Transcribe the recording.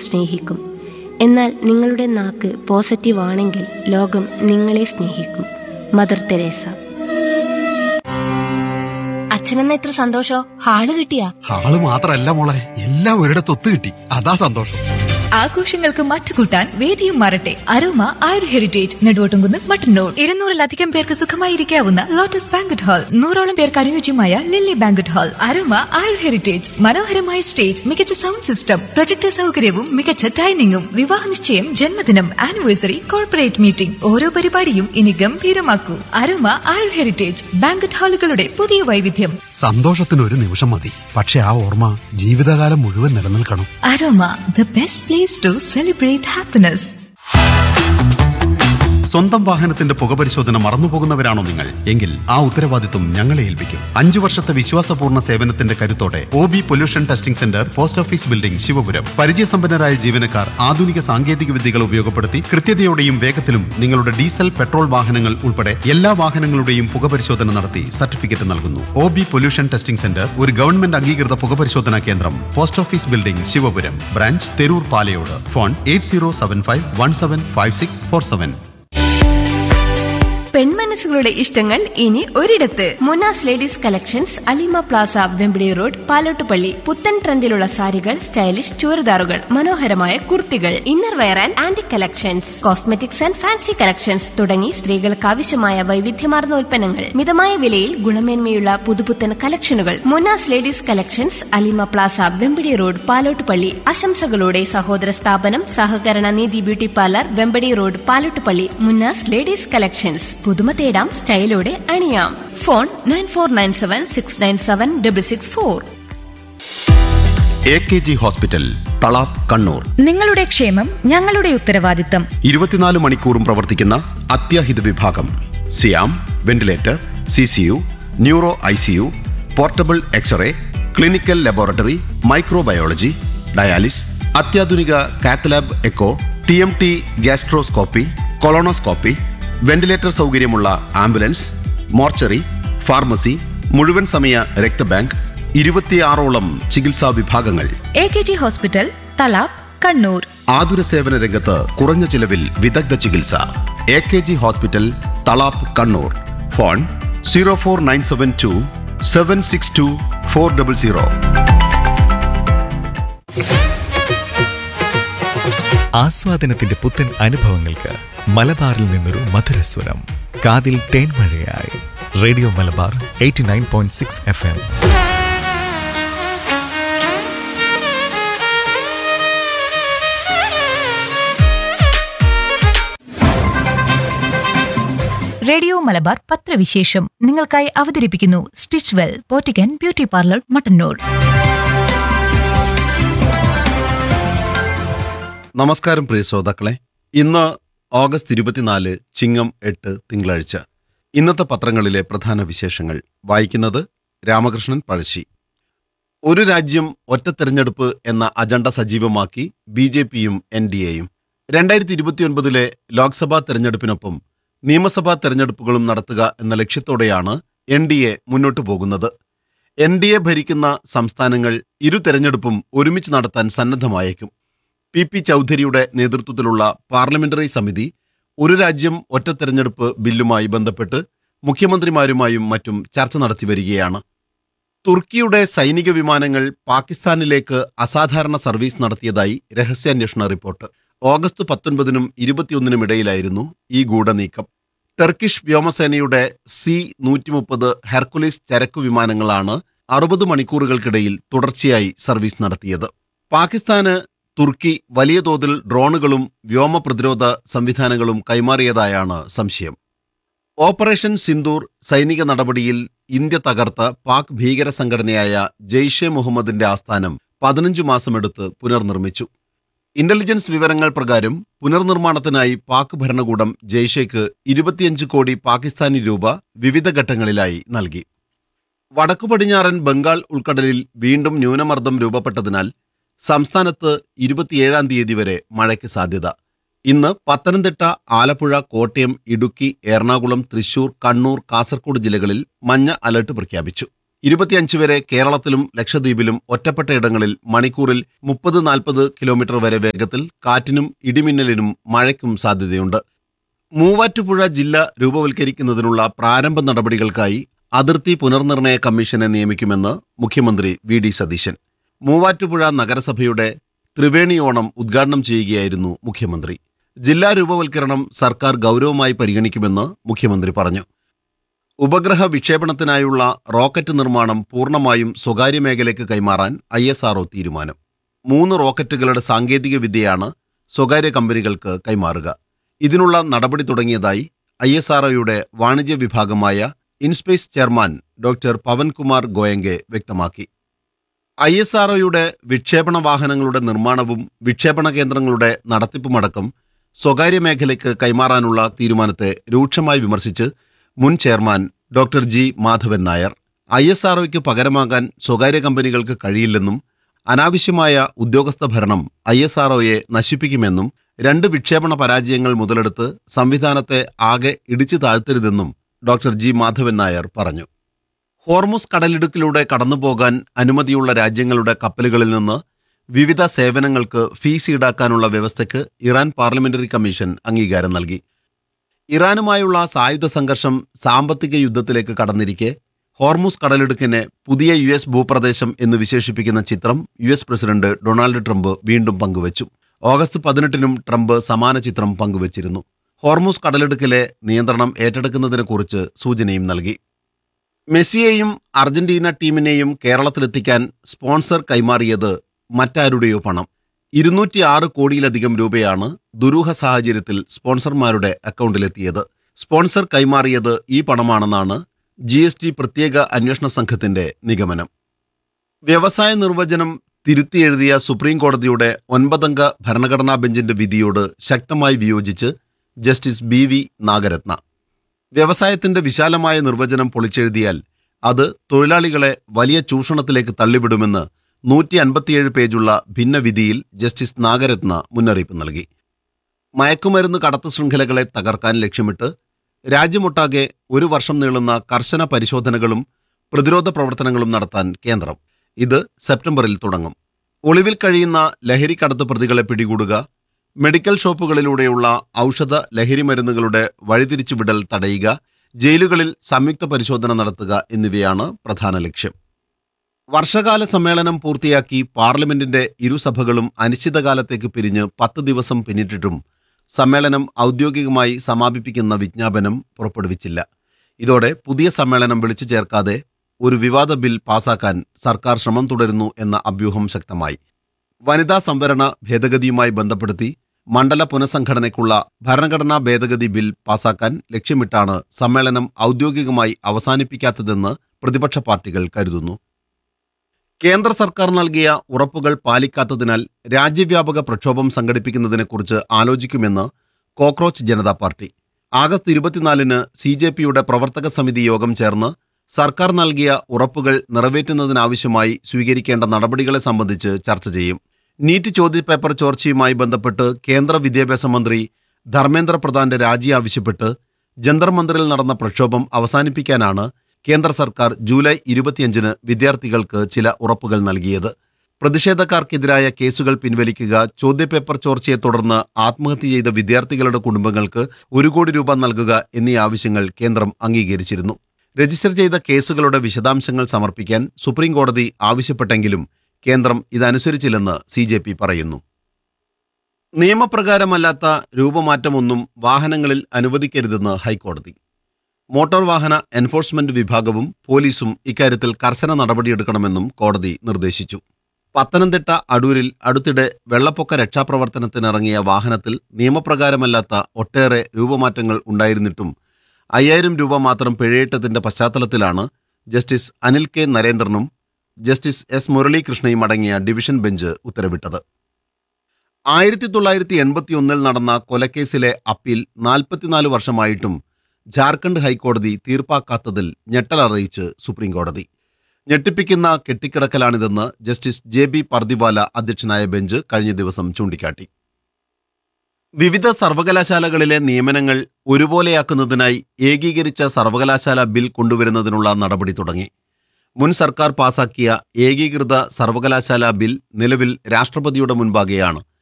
സ്നേഹിക്കും എന്നാൽ നിങ്ങളുടെ നാക്ക് പോസിറ്റീവ് ആണെങ്കിൽ ലോകം നിങ്ങളെ സ്നേഹിക്കും മദർ തെരേസ അച്ഛനെന്ന ഇത്ര സന്തോഷോ ഹാള് കിട്ടിയാ ആള് മാത്രല്ല മോളെ എല്ലാം ഒരിടത്ത് ഒത്തു കിട്ടി അതാ സന്തോഷം ആഘോഷങ്ങൾക്ക് മറ്റുകൂട്ടാൻ വേദിയും മാറട്ടെ അരോമ ആയുർ ഹെറിറ്റേജ് നെടുവോട്ടുംകുന്ന് മട്ടന്നൂർ ഇരുന്നൂറിലധികം പേർക്ക് സുഖമായിരിക്കാവുന്ന ലോട്ടസ് ബാങ്കറ്റ് ഹാൾ നൂറോളം പേർക്ക് അനുയോജ്യമായ lily banquet hall Aroma Ayur Heritage മനോഹരമായ സ്റ്റേജ് മികച്ച സൗണ്ട് സിസ്റ്റം പ്രൊജക്ടർ സൗകര്യവും മികച്ച ഡൈനിങ്ങും വിവാഹ നിശ്ചയം ജന്മദിനം ആനിവേഴ്സറി കോർപ്പറേറ്റ് മീറ്റിംഗ് ഓരോ പരിപാടിയും ഇനി ഗംഭീരമാക്കൂ അരോമ ആയുർ ഹെറിറ്റേജ് ബാങ്കറ്റ് ഹാളുകളുടെ പുതിയ വൈവിധ്യം സന്തോഷത്തിന് ഒരു നിമിഷം മതി പക്ഷെ ആ ഓർമ്മ ജീവിതകാലം മുഴുവൻ നിലനിൽക്കണം Aroma the best place to celebrate happiness സ്വന്തം വാഹനത്തിന്റെ പുകപരിശോധന മറന്നുപോകുന്നവരാണോ നിങ്ങൾ എങ്കിൽ ആ ഉത്തരവാദിത്വം ഞങ്ങളെ ഏൽപ്പിക്കും അഞ്ചു വർഷത്തെ വിശ്വാസപൂർണ്ണ സേവനത്തിന്റെ കരുത്തോടെ O B pollution testing centre post office building Sivapuram പരിചയസമ്പന്നരായ ജീവനക്കാർ ആധുനിക സാങ്കേതിക വിദ്യകൾ ഉപയോഗപ്പെടുത്തി കൃത്യതയോടെയും വേഗത്തിലും നിങ്ങളുടെ ഡീസൽ പെട്രോൾ വാഹനങ്ങൾ ഉൾപ്പെടെ എല്ലാ വാഹനങ്ങളുടെയും പുകപരിശോധന നടത്തി സർട്ടിഫിക്കറ്റ് നൽകുന്നു O B pollution testing centre ഒരു ഗവൺമെന്റ് അംഗീകൃത പുകപരിശോധനാ കേന്ദ്രം post office building Sivapuram branch Theroor Palayode phone eight zero seven five one seven five six four seven പെൺമനസ്സുകളുടെ ഇഷ്ടങ്ങൾ ഇനി ഒരിടത്ത് Munas ladies collections Alima plaza Vempidi road Palottupalli പുത്തൻ ട്രെൻഡിലുള്ള സാരികൾ സ്റ്റൈലിഷ് ചുരിദാറുകൾ മനോഹരമായ കുർത്തികൾ inner wear and anti collections cosmetics and fancy collections തുടങ്ങി സ്ത്രീകൾക്ക് ആവശ്യമായ വൈവിധ്യമാർന്ന ഉൽപ്പന്നങ്ങൾ മിതമായ വിലയിൽ ഗുണമേന്മയുള്ള പുതുപുത്തൻ കളക്ഷനുകൾ മുനാസ് ladies collections Alima plaza Vembadi road Palottupalli ആശംസകളോടെ സഹോദര സ്ഥാപനം സഹകരണ നീതി beauty parlour Vembadi road Palottupalli Munnas ladies collections പുതുമ തേടാം സ്റ്റൈലോടെ അണിയാം phone nine four nine seven six nine seven double six four A K G hospital Thalap Kannur നിങ്ങളുടെ ക്ഷേമം ഞങ്ങളുടെ ഉത്തരവാദിത്തം ഇരുപത്തിനാല് മണിക്കൂറും പ്രവർത്തിക്കുന്ന അത്യാഹിത വിഭാഗം സിയാം ventilator C C U neuro I C U portable x ray clinical laboratory microbiology dialysis അത്യാധുനിക cath lab echo T M T gastroscopy colonoscopy ventilator സൗകര്യമുള്ള ആംബുലൻസ് മോർച്ചറി ഫാർമസി മുഴുവൻ സമയ രക്തബാങ്ക് ഇരുപത്തിയാറോളം ചികിത്സാ വിഭാഗങ്ങൾ A K G hospital Thalap Kannur ആതുര സേവന രംഗത്ത് കുറഞ്ഞ ചിലവിൽ വിദഗ്ധ ചികിത്സ A K G hospital Thalap Kannur phone zero four nine seven two seven six two four double zero ആസ്വാദനത്തിന്റെ പുത്തൻ അനുഭവങ്ങൾക്ക് മലബാറിൽ നിന്നൊരു മധുരസ്വരം കാതിൽ തേൻമഴയായി radio Malabar eighty nine point six F M radio Malabar പത്രവിശേഷം നിങ്ങൾക്കായി അവതരിപ്പിക്കുന്നു സ്റ്റിച്ച് വെൽ പോറ്റിക്കൻ ബ്യൂട്ടി പാർലർ മട്ടന്നൂർ നമസ്കാരം പ്രിയ ശ്രോതാക്കളെ ഇന്ന് ഓഗസ്റ്റ് ഇരുപത്തിനാല് ചിങ്ങം എട്ട് തിങ്കളാഴ്ച ഇന്നത്തെ പത്രങ്ങളിലെ പ്രധാന വിശേഷങ്ങൾ വായിക്കുന്നത് രാമകൃഷ്ണൻ പഴശ്ശി ഒരു രാജ്യം ഒറ്റ തെരഞ്ഞെടുപ്പ് എന്ന അജണ്ട സജീവമാക്കി ബി ജെ പിയും എൻ ഡി എയും രണ്ടായിരത്തി ഇരുപത്തിയൊൻപതിലെ ലോക്സഭാ തെരഞ്ഞെടുപ്പിനൊപ്പം നിയമസഭാ തെരഞ്ഞെടുപ്പുകളും നടത്തുക എന്ന ലക്ഷ്യത്തോടെയാണ് എൻ ഡി എ മുന്നോട്ടു പോകുന്നത് എൻ ഡി എ ഭരിക്കുന്ന സംസ്ഥാനങ്ങൾ ഇരു തെരഞ്ഞെടുപ്പും ഒരുമിച്ച് നടത്താൻ സന്നദ്ധമായേക്കും പി പി ചൗധരിയുടെ നേതൃത്വത്തിലുള്ള പാർലമെന്ററി സമിതി ഒരു രാജ്യം ഒറ്റ തെരഞ്ഞെടുപ്പ് ബില്ലുമായി ബന്ധപ്പെട്ട് മുഖ്യമന്ത്രിമാരുമായും മറ്റും ചർച്ച നടത്തി വരികയാണ് തുർക്കിയുടെ സൈനിക വിമാനങ്ങൾ പാകിസ്ഥാനിലേക്ക് അസാധാരണ സർവീസ് നടത്തിയതായി രഹസ്യാന്വേഷണ റിപ്പോർട്ട് ഓഗസ്റ്റ് പത്തൊൻപതിനും ഇരുപത്തിയൊന്നിനും ഇടയിലായിരുന്നു ഈ ഗൂഢനീക്കം ടർക്കിഷ് വ്യോമസേനയുടെ സി നൂറ്റി മുപ്പത് ഹെർക്കുലിസ് ചരക്കു വിമാനങ്ങളാണ് അറുപത് മണിക്കൂറുകൾക്കിടയിൽ തുടർച്ചയായി സർവീസ് നടത്തിയത് പാകിസ്ഥാന് തുർക്കി വലിയ തോതിൽ ഡ്രോണുകളും വ്യോമ പ്രതിരോധ സംവിധാനങ്ങളും കൈമാറിയതായാണ് സംശയം ഓപ്പറേഷൻ സിന്ദൂർ സൈനിക നടപടിയിൽ ഇന്ത്യ തകർത്ത പാക് ഭീകര സംഘടനയായ ജെയ്ഷെ മുഹമ്മദിന്റെ ആസ്ഥാനം പതിനഞ്ചു മാസമെടുത്ത് പുനർനിർമ്മിച്ചു ഇന്റലിജൻസ് വിവരങ്ങൾ പ്രകാരം പുനർനിർമ്മാണത്തിനായി പാക് ഭരണകൂടം ജെയ്ഷെക്ക് ഇരുപത്തിയഞ്ച് കോടി പാകിസ്ഥാനി രൂപ വിവിധ ഘട്ടങ്ങളിലായി നൽകി വടക്കു പടിഞ്ഞാറൻ ബംഗാൾ ഉൾക്കടലിൽ വീണ്ടും ന്യൂനമർദ്ദം രൂപപ്പെട്ടതിനാൽ സംസ്ഥാനത്ത് ഇരുപത്തിയേഴാം തീയതി വരെ മഴയ്ക്ക് സാധ്യത ഇന്ന് പത്തനംതിട്ട ആലപ്പുഴ കോട്ടയം ഇടുക്കി എറണാകുളം തൃശൂർ കണ്ണൂർ കാസർഗോഡ് ജില്ലകളിൽ മഞ്ഞ അലർട്ട് പ്രഖ്യാപിച്ചു ഇരുപത്തിയഞ്ച് വരെ കേരളത്തിലും ലക്ഷദ്വീപിലും ഒറ്റപ്പെട്ട ഇടങ്ങളിൽ മണിക്കൂറിൽ മുപ്പത് നാൽപ്പത് കിലോമീറ്റർ വരെ വേഗത്തിൽ കാറ്റിനും ഇടിമിന്നലിനും മഴയ്ക്കും സാധ്യതയുണ്ട് മൂവാറ്റുപുഴ ജില്ല രൂപവൽക്കരിക്കുന്നതിനുള്ള പ്രാരംഭ നടപടികൾക്കായി അതിർത്തി പുനർനിർണയ കമ്മീഷനെ നിയമിക്കുമെന്ന് മുഖ്യമന്ത്രി വി ഡി സതീശൻ മൂവാറ്റുപുഴ നഗരസഭയുടെ ത്രിവേണി ഓണം ഉദ്ഘാടനം ചെയ്യുകയായിരുന്നു മുഖ്യമന്ത്രി ജില്ലാ രൂപവൽക്കരണം സർക്കാർ ഗൗരവമായി പരിഗണിക്കുമെന്ന് മുഖ്യമന്ത്രി പറഞ്ഞു ഉപഗ്രഹ വിക്ഷേപണത്തിനായുള്ള റോക്കറ്റ് നിർമ്മാണം പൂർണ്ണമായും സ്വകാര്യ മേഖലയ്ക്ക് കൈമാറാൻ ഐ എസ് ആർഒ തീരുമാനം മൂന്ന് റോക്കറ്റുകളുടെ സാങ്കേതിക വിദ്യയാണ് സ്വകാര്യ കമ്പനികൾക്ക് കൈമാറുക ഇതിനുള്ള നടപടി തുടങ്ങിയതായി ഐ എസ് ആർഒയുടെ വാണിജ്യ വിഭാഗമായ ഇൻസ്പേസ് ചെയർമാൻ ഡോക്ടർ പവൻകുമാർ ഗോയങ്കെ വ്യക്തമാക്കി ഐ എസ് ആർഒയുടെ വിക്ഷേപണ വാഹനങ്ങളുടെ നിർമ്മാണവും വിക്ഷേപണ കേന്ദ്രങ്ങളുടെ നടത്തിപ്പുമടക്കം സ്വകാര്യ മേഖലയ്ക്ക് കൈമാറാനുള്ള തീരുമാനത്തെ രൂക്ഷമായി വിമർശിച്ച് മുൻ chairman doctor G Madhavan Nair I S ആർഒയ്ക്ക് പകരമാകാൻ സ്വകാര്യ കമ്പനികൾക്ക് കഴിയില്ലെന്നും അനാവശ്യമായ ഉദ്യോഗസ്ഥ ഭരണം ഐ എസ് ആർഒയെ നശിപ്പിക്കുമെന്നും രണ്ട് വിക്ഷേപണ പരാജയങ്ങൾ മുതലെടുത്ത് സംവിധാനത്തെ ആകെ ഇടിച്ചു താഴ്ത്തരുതെന്നും ഡോക്ടർ ജി മാധവൻ നായർ പറഞ്ഞു ഹോർമുസ് കടലിടുക്കിലൂടെ കടന്നുപോകാൻ അനുമതിയുള്ള രാജ്യങ്ങളുടെ കപ്പലുകളിൽ നിന്ന് വിവിധ സേവനങ്ങൾക്ക് ഫീസ് ഈടാക്കാനുള്ള വ്യവസ്ഥയ്ക്ക് ഇറാൻ പാർലമെന്ററി കമ്മീഷൻ അംഗീകാരം നൽകി ഇറാനുമായുള്ള സായുധ സംഘർഷം സാമ്പത്തിക യുദ്ധത്തിലേക്ക് കടന്നിരിക്കെ ഹോർമുസ് കടലിടുക്കിനെ പുതിയ യു എസ് ഭൂപ്രദേശം എന്ന് വിശേഷിപ്പിക്കുന്ന ചിത്രം U S president Donald Trump വീണ്ടും പങ്കുവച്ചു ഓഗസ്റ്റ് പതിനെട്ടിനും ട്രംപ് സമാന ചിത്രം പങ്കുവച്ചിരുന്നു ഹോർമുസ് കടലിടുക്കിലെ നിയന്ത്രണം ഏറ്റെടുക്കുന്നതിനെക്കുറിച്ച് സൂചനയും നൽകി മെസ്സിയെയും അർജന്റീന ടീമിനെയും കേരളത്തിലെത്തിക്കാൻ സ്പോൺസർ കൈമാറിയത് മറ്റാരുടെയോ പണം ഇരുന്നൂറ്റി ആറ് കോടിയിലധികം രൂപയാണ് ദുരൂഹ സാഹചര്യത്തിൽ സ്പോൺസർമാരുടെ അക്കൗണ്ടിലെത്തിയത് സ്പോൺസർ കൈമാറിയത് ഈ പണമാണെന്നാണ് ജി എസ് ടി പ്രത്യേക അന്വേഷണ സംഘത്തിന്റെ നിഗമനം വ്യവസായ നിർവചനം തിരുത്തി എഴുതിയ സുപ്രീം കോടതിയുടെ ഒൻപതംഗ ഭരണഘടനാ ബെഞ്ചിന്റെ വിധിയോട് ശക്തമായി വിയോജിച്ച് ജസ്റ്റിസ് ബി വി നാഗരത്ന വ്യവസായത്തിന്റെ വിശാലമായ നിർവചനം പൊളിച്ചെഴുതിയാൽ അത് തൊഴിലാളികളെ വലിയ ചൂഷണത്തിലേക്ക് തള്ളിവിടുമെന്ന് നൂറ്റി അൻപത്തിയേഴ് പേജുള്ള ഭിന്നവിധിയിൽ ജസ്റ്റിസ് നാഗരത്ന മുന്നറിയിപ്പ് നൽകി മയക്കുമരുന്ന് കടത്ത് ശൃംഖലകളെ തകർക്കാൻ ലക്ഷ്യമിട്ട് രാജ്യമൊട്ടാകെ ഒരു വർഷം നീളുന്ന കർശന പരിശോധനകളും പ്രതിരോധ പ്രവർത്തനങ്ങളും നടത്താൻ കേന്ദ്രം ഇത് സെപ്റ്റംബറിൽ തുടങ്ങും ഒളിവിൽ കഴിയുന്ന ലഹരിക്കടത്ത് പ്രതികളെ പിടികൂടുക മെഡിക്കൽ ഷോപ്പുകളിലൂടെയുള്ള ഔഷധ ലഹരി മരുന്നുകളുടെ വഴിതിരിച്ചുവിടൽ തടയുക ജയിലുകളിൽ സംയുക്ത പരിശോധന നടത്തുക എന്നിവയാണ് പ്രധാന ലക്ഷ്യം വർഷകാല സമ്മേളനം പൂർത്തിയാക്കി പാർലമെന്റിന്റെ ഇരുസഭകളും അനിശ്ചിതകാലത്തേക്ക് പിരിഞ്ഞ് പത്ത് ദിവസം പിന്നിട്ടിട്ടും സമ്മേളനം ഔദ്യോഗികമായി സമാപിപ്പിക്കുന്ന വിജ്ഞാപനം പുറപ്പെടുവിച്ചില്ല ഇതോടെ പുതിയ സമ്മേളനം വിളിച്ചു ചേർക്കാതെ ഒരു വിവാദ ബിൽ പാസാക്കാൻ സർക്കാർ ശ്രമം തുടരുന്നു എന്ന അഭ്യൂഹം ശക്തമായി വനിതാ സംവരണ ഭേദഗതിയുമായി ബന്ധപ്പെടുത്തി മണ്ഡല പുനഃസംഘടനയ്ക്കുള്ള ഭരണഘടനാ ഭേദഗതി ബിൽ പാസാക്കാൻ ലക്ഷ്യമിട്ടാണ് സമ്മേളനം ഔദ്യോഗികമായി അവസാനിപ്പിക്കാത്തതെന്ന് പ്രതിപക്ഷ പാർട്ടികൾ കരുതുന്നു കേന്ദ്ര സർക്കാർ നൽകിയ ഉറപ്പുകൾ പാലിക്കാത്തതിനാൽ രാജ്യവ്യാപക പ്രക്ഷോഭം സംഘടിപ്പിക്കുന്നതിനെക്കുറിച്ച് ആലോചിക്കുമെന്ന് കോക്രോച്ച് ജനതാ പാർട്ടി ആഗസ്റ്റ് ഇരുപത്തിനാലിന് സി ജെ പിയുടെ പ്രവർത്തക സമിതി യോഗം ചേർന്ന് സർക്കാർ നൽകിയ ഉറപ്പുകൾ നിറവേറ്റുന്നതിനാവശ്യമായി സ്വീകരിക്കേണ്ട നടപടികളെ സംബന്ധിച്ച് ചർച്ച ചെയ്യും നീറ്റ് ചോദ്യപേപ്പർ ചോർച്ചയുമായി ബന്ധപ്പെട്ട് കേന്ദ്ര വിദ്യാഭ്യാസ മന്ത്രി ധർമ്മേന്ദ്ര പ്രധാന്റെ രാജി ആവശ്യപ്പെട്ട് ജന്തർ മന്ദിറിൽ നടന്ന പ്രക്ഷോഭം അവസാനിപ്പിക്കാനാണ് കേന്ദ്ര സർക്കാർ ജൂലൈ ഇരുപത്തിയഞ്ചിന് വിദ്യാർത്ഥികൾക്ക് ചില ഉറപ്പുകൾ നൽകിയത് പ്രതിഷേധക്കാർക്കെതിരായ കേസുകൾ പിൻവലിക്കുക ചോദ്യപേപ്പർ ചോർച്ചയെ തുടർന്ന് ആത്മഹത്യ ചെയ്ത വിദ്യാർത്ഥികളുടെ കുടുംബങ്ങൾക്ക് ഒരു കോടി രൂപ നൽകുക എന്നീ ആവശ്യങ്ങൾ കേന്ദ്രം അംഗീകരിച്ചിരുന്നു രജിസ്റ്റർ ചെയ്ത കേസുകളുടെ വിശദാംശങ്ങൾ സമർപ്പിക്കാൻ സുപ്രീം കോടതി ആവശ്യപ്പെട്ടെങ്കിലും കേന്ദ്രം ഇതനുസരിച്ചില്ലെന്ന് സി ജെ പി പറയുന്നു നിയമപ്രകാരമല്ലാത്ത രൂപമാറ്റമൊന്നും വാഹനങ്ങളിൽ അനുവദിക്കരുതെന്ന് ഹൈക്കോടതി മോട്ടോർ വാഹന എൻഫോഴ്സ്മെന്റ് വിഭാഗവും പോലീസും ഇക്കാര്യത്തിൽ കർശന നടപടിയെടുക്കണമെന്നും കോടതി നിർദ്ദേശിച്ചു പത്തനംതിട്ട അടൂരിൽ അടുത്തിടെ വെള്ളപ്പൊക്ക രക്ഷാപ്രവർത്തനത്തിനിറങ്ങിയ വാഹനത്തിൽ നിയമപ്രകാരമല്ലാത്ത ഒട്ടേറെ രൂപമാറ്റങ്ങൾ ഉണ്ടായിരുന്നിട്ടും അയ്യായിരം രൂപ മാത്രം പിഴയിട്ടതിന്റെ പശ്ചാത്തലത്തിലാണ് ജസ്റ്റിസ് അനിൽ കെ നരേന്ദ്രനും ജസ്റ്റിസ് എസ് മുരളീകൃഷ്ണയും അടങ്ങിയ ഡിവിഷൻ ബെഞ്ച് ഉത്തരവിട്ടത് ആയിരത്തി തൊള്ളായിരത്തി എൺപത്തിയൊന്നിൽ നടന്ന കൊലക്കേസിലെ അപ്പീൽ നാൽപ്പത്തിനാല് വർഷമായിട്ടും ജാർഖണ്ഡ് ഹൈക്കോടതി തീർപ്പാക്കാത്തതിൽ ഞെട്ടലറിയിച്ച് സുപ്രീംകോടതി ഞെട്ടിപ്പിക്കുന്ന കെട്ടിക്കിടക്കലാണിതെന്ന് ജസ്റ്റിസ് ജെ ബി പർദിവാല അധ്യക്ഷനായ ബെഞ്ച് കഴിഞ്ഞ ദിവസം ചൂണ്ടിക്കാട്ടി വിവിധ സർവകലാശാലകളിലെ നിയമനങ്ങൾ ഒരുപോലെയാക്കുന്നതിനായി ഏകീകരിച്ച സർവകലാശാല ബിൽ കൊണ്ടുവരുന്നതിനുള്ള നടപടി തുടങ്ങി മുൻ സർക്കാർ പാസാക്കിയ ഏകീകൃത സർവകലാശാല ബിൽ നിലവിൽ രാഷ്ട്രപതിയുടെ മുൻപാകെയാണ്